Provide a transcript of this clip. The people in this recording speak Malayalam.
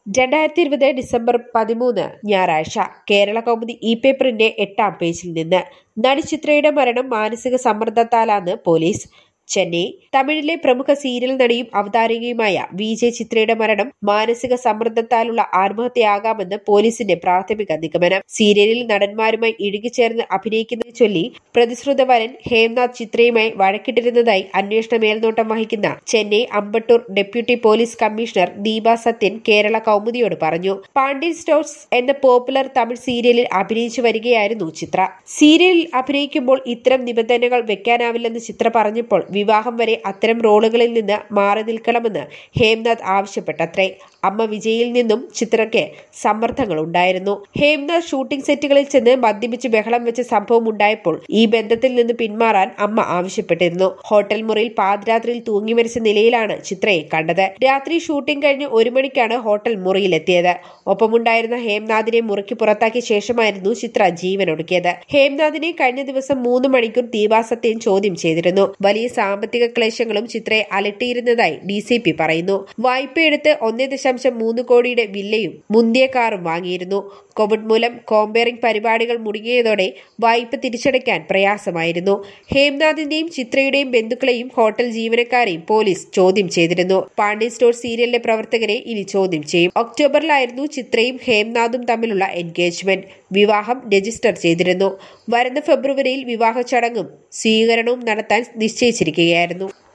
രണ്ടായിരത്തി ഇരുപത് ഡിസംബർ പതിമൂന്ന് ഞായറാഴ്ച കേരള കൗമുദി ഇ പേപ്പറിന്റെ എട്ടാം പേജിൽ നിന്ന് നടി ചിത്രയുടെ മരണം മാനസിക സമ്മർദ്ദത്താലാന്ന് പോലീസ് ചെന്നൈ തമിഴിലെ പ്രമുഖ സീരിയൽ നടിയും അവതാരകയുമായ വി ജെ ചിത്രയുടെ മരണം മാനസിക സമ്മർദ്ദത്താലുള്ള ആത്മഹത്യയാകാമെന്ന് പോലീസിന്റെ പ്രാഥമിക നിഗമനം സീരിയലിൽ നടന്മാരുമായി ഇഴുകിച്ചേർന്ന് അഭിനയിക്കുന്നതിനെ ചൊല്ലി പ്രതിശ്രുത വരൻ ഹേംനാഥ് ചിത്രയുമായി വഴക്കിട്ടിരുന്നതായി അന്വേഷണ മേൽനോട്ടം വഹിക്കുന്ന Chennai Ambattur deputy police commissioner Deepa Sathyan Kerala കൗമുദിയോട് പറഞ്ഞു പാണ്ഡ്യൻ സ്റ്റോഴ്സ് എന്ന പോപ്പുലർ തമിഴ് സീരിയലിൽ അഭിനയിച്ചു വരികയായിരുന്നു ചിത്ര സീരിയലിൽ അഭിനയിക്കുമ്പോൾ ഇത്തരം നിബന്ധനകൾ വെക്കാനാവില്ലെന്ന് ചിത്ര പറഞ്ഞപ്പോൾ വിവാഹം വരെ അത്തരം റോളുകളിൽ നിന്ന് മാറി നിൽക്കണമെന്ന് ഹേംനാഥ് ആവശ്യപ്പെട്ടത്രേ അമ്മ വിജയിൽ നിന്നും ചിത്രയ്ക്ക് സമ്മർദ്ദങ്ങൾ ഉണ്ടായിരുന്നു ഹേംനാഥ് ഷൂട്ടിംഗ് സെറ്റുകളിൽ ചെന്ന് മദ്യപിച്ച് ബഹളം വെച്ച സംഭവം ഉണ്ടായപ്പോൾ ഈ ബന്ധത്തിൽ നിന്ന് പിന്മാറാൻ അമ്മ ആവശ്യപ്പെട്ടിരുന്നു ഹോട്ടൽ മുറിയിൽ പാതിരാത്രിയിൽ തൂങ്ങി മരിച്ച നിലയിലാണ് ചിത്രയെ കണ്ടത് രാത്രി ഷൂട്ടിംഗ് കഴിഞ്ഞ് ഒരു മണിക്കാണ് ഹോട്ടൽ മുറിയിലെത്തിയത് ഒപ്പമുണ്ടായിരുന്ന ഹേംനാഥിനെ മുറിക്ക് പുറത്താക്കിയ ശേഷമായിരുന്നു ചിത്ര ജീവനൊടുക്കിയത് ഹേംനാഥിനെ കഴിഞ്ഞ ദിവസം മൂന്ന് മണിക്കൂർ ദീപാസത്യം ചോദ്യം ചെയ്തിരുന്നു വലിയ സാമ്പത്തിക ക്ലേശങ്ങളും ചിത്രയെ അലട്ടിയിരുന്നതായി ഡി സി പി പറയുന്നു വായ്പയെടുത്ത് ഒന്നേ ദശാംശം മൂന്ന് കോടിയുടെ വില്ലയും മുന്തിയ കാറും വാങ്ങിയിരുന്നു കോവിഡ് മൂലം കോമ്പയറിംഗ് പരിപാടികൾ മുടങ്ങിയതോടെ വായ്പ തിരിച്ചടയ്ക്കാൻ പ്രയാസമായിരുന്നു ഹേംനാഥിന്റെയും ചിത്രയുടെയും ബന്ധുക്കളെയും ഹോട്ടൽ ജീവനക്കാരെയും പോലീസ് ചോദ്യം ചെയ്തിരുന്നു പാണ്ഡ്യ സ്റ്റോർ സീരിയലിലെ പ്രവർത്തകരെ ഇനി ചോദ്യം ചെയ്യും ഒക്ടോബറിലായിരുന്നു ചിത്രയും ഹേംനാഥും തമ്മിലുള്ള എൻഗേജ്മെന്റ് വിവാഹം രജിസ്റ്റർ ചെയ്തിരുന്നു വരുന്ന ഫെബ്രുവരിയിൽ വിവാഹ ചടങ്ങും സ്വീകരണവും നടത്താൻ നിശ്ചയിച്ചിരിക്കുകയായിരുന്നു